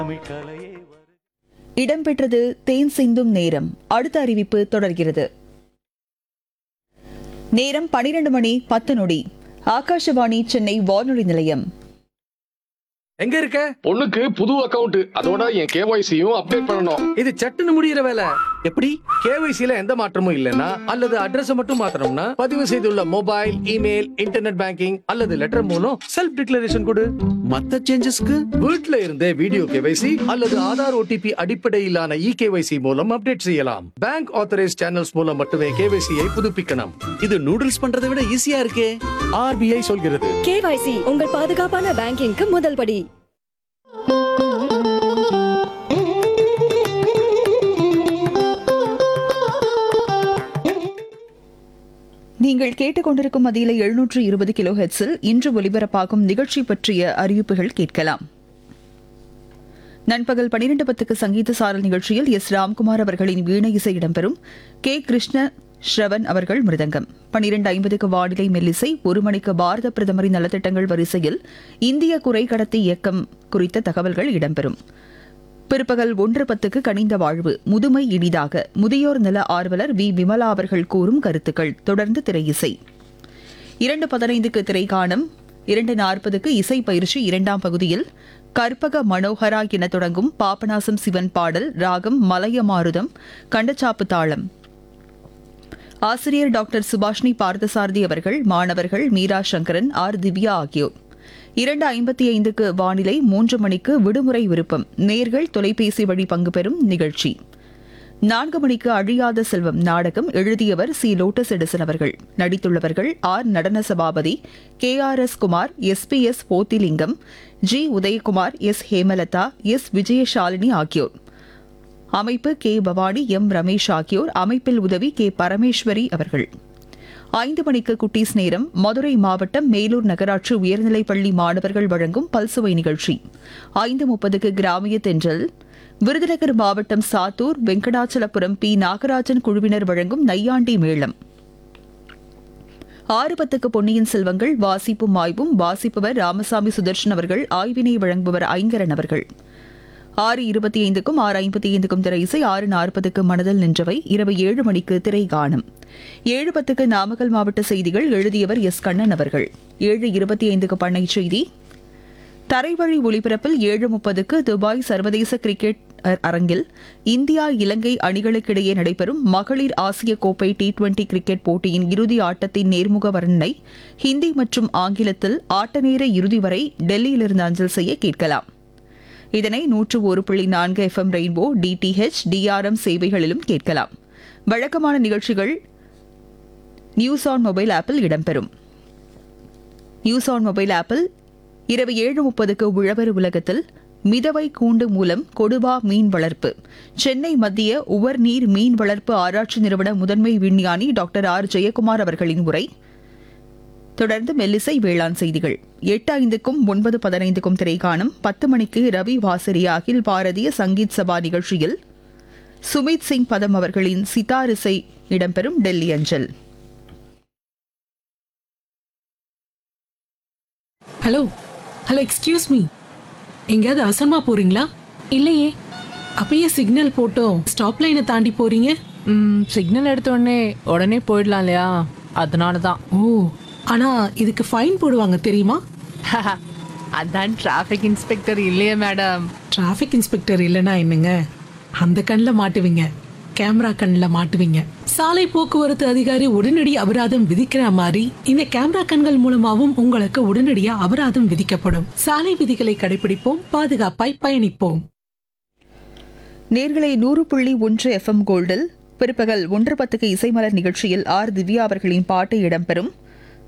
இடம்பெற்றது தேன் சிந்தும் நேரம் அடுத்த அறிவிப்பு தொடர்கிறது நேரம் பனிரெண்டு மணி பத்து நொடி ஆகாஷவாணி சென்னை வானொலி நிலையம் எங்க இருக்க பொண்ணுக்கு புது அக்கவுண்ட் அதோட என் கேஒய்சியும் அப்டேட் பண்ணணும் இது சட்டுன்னு முடியிற வேலை எப்படி கேவைசில எந்த மாற்றமும் இல்லனா அல்லது அட்ரஸ் மட்டும் மாத்தணும்னா பதிவு செய்துள்ள மொபைல் இமெயில் இன்டர்நெட் பேங்கிங் அல்லது லெட்டர் மூலம் செல்ஃப் டிக்ளரேஷன் கொடு மத்த சேஞ்சஸ்க்கு வீட்ல இருந்தே வீடியோ கேவைசி அல்லது ஆதார் ஓடிபி அடிப்படையிலான இ கேவைசி மூலம் அப்டேட் செய்யலாம் பேங்க் ஆத்தரைஸ் சேனல்ஸ் மூலம் மட்டுமே கேவைசியை புதுப்பிக்கணும் இது நூடுல்ஸ் பண்றதை விட ஈஸியா இருக்கே ஆர்பிஐ சொல்கிறது கேவைசி உங்கள் பாதுகாப்பான பேங்கிங்க்கு முதல் படி நீங்கள் கேட்டுக்கொண்டிருக்கும் மதியில எழுநூற்று இருபது கிலோ ஹெட்ஸில் இன்று ஒலிபரப்பாகும் நிகழ்ச்சி பற்றிய அறிவிப்புகள் கேட்கலாம் நண்பகல் பனிரெண்டு பத்துக்கு சங்கீத சாரல் நிகழ்ச்சியில் எஸ் ராம்குமார் அவர்களின் வீணை இசை இடம்பெறும் கே கிருஷ்ண ஸ்ரவன் அவர்கள் மிருதங்கம் பனிரெண்டு ஐம்பதுக்கு வானிலை மெல்லிசை ஒரு மணிக்கு பாரத பிரதமரின் நலத்திட்டங்கள் வரிசையில் இந்திய குறை கடத்தி இயக்கம் குறித்த தகவல்கள் இடம்பெறும் பிற்பகல் ஒன்று பத்துக்கு கனிந்த வாழ்வு முதுமை இனிதாக முதியோர் நல ஆர்வலர் வி விமலா அவர்கள் கூறும் கருத்துக்கள் தொடர்ந்து திரையிசை இரண்டு பதினைந்துக்கு திரைக்காணம் இரண்டு நாற்பதுக்கு இசை பயிற்சி இரண்டாம் பகுதியில் கற்பக மனோகரா என தொடங்கும் பாபநாசம் சிவன் பாடல் ராகம் மலையமாருதம் கண்டச்சாப்பு தாளம் ஆசிரியர் டாக்டர் சுபாஷினி பார்த்தசாரதி அவர்கள் மாணவர்கள் மீரா சங்கரன் ஆர் திவ்யா ஆகியோர் இரண்டு ஐம்பத்தி ஐந்துக்கு வானிலை மூன்று மணிக்கு விடுமுறை விருப்பம் நேர்கள் தொலைபேசி வழி பங்கு பெறும் நிகழ்ச்சி நான்கு மணிக்கு அழியாத செல்வம் நாடகம் எழுதியவர் சி லோட்டஸ் எடிசன் அவர்கள் நடித்துள்ளவர்கள் R Nadana Sabapathi K R S Kumar S P S Pothilingam G Udayakumar S Hemalatha S Vijayasalini ஆகியோர் அமைப்பு கே பவானி எம் ரமேஷ் ஆகியோர் அமைப்பில் உதவி கே பரமேஸ்வரி அவர்கள் ஐந்து மணிக்கு குட்டீஸ் நேரம் மதுரை மாவட்டம் மேலூர் நகராட்சி உயர்நிலைப் பள்ளி மாணவர்கள் வழங்கும் பல்சுவை நிகழ்ச்சி ஐந்து முப்பதுக்கு கிராமிய தென்றல் விருதுநகர் மாவட்டம் சாத்தூர் வெங்கடாச்சலபுரம் பி நாகராஜன் குழுவினர் வழங்கும் நையாண்டி மேளம் ஆறு பத்துக்கு பொன்னியின் செல்வங்கள் வாசிப்பும் ஆய்வும் வாசிப்பவர் ராமசாமி சுதர்ஷன் அவர்கள் ஆய்வினை வழங்குபவர் ஐங்கரன் அவர்கள் ஆறு இருபத்தி ஐந்துக்கும் ஆறு ஐம்பத்தி ஐந்துக்கும் திரை இசை ஆறு நாற்பதுக்கு மனதில் நின்றவை இரவு ஏழு மணிக்கு திரை காணும் ஏழு பத்துக்கு நாமக்கல் மாவட்ட செய்திகள் எழுதியவர் எஸ் கண்ணன் அவர்கள் ஏழு இருபத்தி ஐந்துக்கு பண்ணை செய்தி தரைவழி ஒளிபரப்பில் ஏழு முப்பதுக்கு துபாய் சர்வதேச கிரிக்கெட் அ- அரங்கில் இந்தியா இலங்கை அணிகளுக்கிடையே நடைபெறும் மகளிர் ஆசிய கோப்பை டி டுவெண்டி கிரிக்கெட் போட்டியின் இறுதி ஆட்டத்தின் நேர்முக வர்ணனை ஹிந்தி மற்றும் ஆங்கிலத்தில் ஆட்ட நேர இறுதி வரை டெல்லியிலிருந்து அஞ்சல் செய்ய கேட்கலாம் இதனை நூற்று ஒரு புள்ளி நான்கு எஃப்எம் ரெயின்போ டிடிஹெச் டிஆர்எம் சேவைகளிலும் கேட்கலாம் வழக்கமான நிகழ்ச்சிகள் நியூஸ் ஆன் மொபைல் ஆப்பில் இடம்பெறும் நியூஸ் ஆன் மொபைல் ஆப்பில் இரவு ஏழு முப்பதுக்கு உழவர் உலகத்தில் மிதவை கூண்டு மூலம் கொடுவா மீன் வளர்ப்பு சென்னை மத்திய உவர்நீர் மீன் வளர்ப்பு ஆராய்ச்சி நிறுவன முதன்மை விஞ்ஞானி டாக்டர் ஆர் ஜெயக்குமார் அவர்களின் உரை தொடர்ந்து மெல்லிசை வேளாண் செய்திகள் எட்டு ஐந்துக்கும் ஒன்பது பதினைந்துக்கும் திரைக்காணும் பத்து மணிக்கு ரவி வாசரி அகில் பாரதிய சங்கீத் சபா நிகழ்ச்சியில் சுமித் சிங் பதம் அவர்களின் சித்தார் இசை இடம்பெறும் டெல்லி அஞ்சல் ஹலோ ஹலோ எக்ஸ்கியூஸ் மீ எங்கேயாவது அவசரமா போறீங்களா இல்லையே அப்பயே சிக்னல் போட்டோம் ஸ்டாப் லைனை தாண்டி போறீங்க ம் சிக்னல் எடுத்த உடனே உடனே போயிடலாம் இல்லையா அதனால தான் ஓ ஆனா இதுக்கு ஃபைன் போடுவாங்க தெரியுமா அதான் டிராஃபிக் இன்ஸ்பெக்டர் இல்லையே மேடம் டிராஃபிக் இன்ஸ்பெக்டர் இல்லைன்னா என்னங்க அந்த கண்ணில் மாட்டுவீங்க கேமரா கண்ணில் மாட்டுவீங்க சாலை போக்குவரத்து அதிகாரி உடனடி அபராதம் விதிக்கிற மாதிரி இந்த கேமரா கண்கள் மூலமாவும் உங்களுக்கு உடனடியா அபராதம் விதிக்கப்படும் சாலை விதிகளை கடைபிடிப்போம் பாதுகாப்பாய் பயணிப்போம் நேர்களை நூறு புள்ளி ஒன்று எஃப்எம் கோல்டில் பிற்பகல் ஒன்று பத்துக்கு இசைமலர் நிகழ்ச்சியில் ஆர் திவ்யா அவர்களின் பாட்டு இடம்பெறும்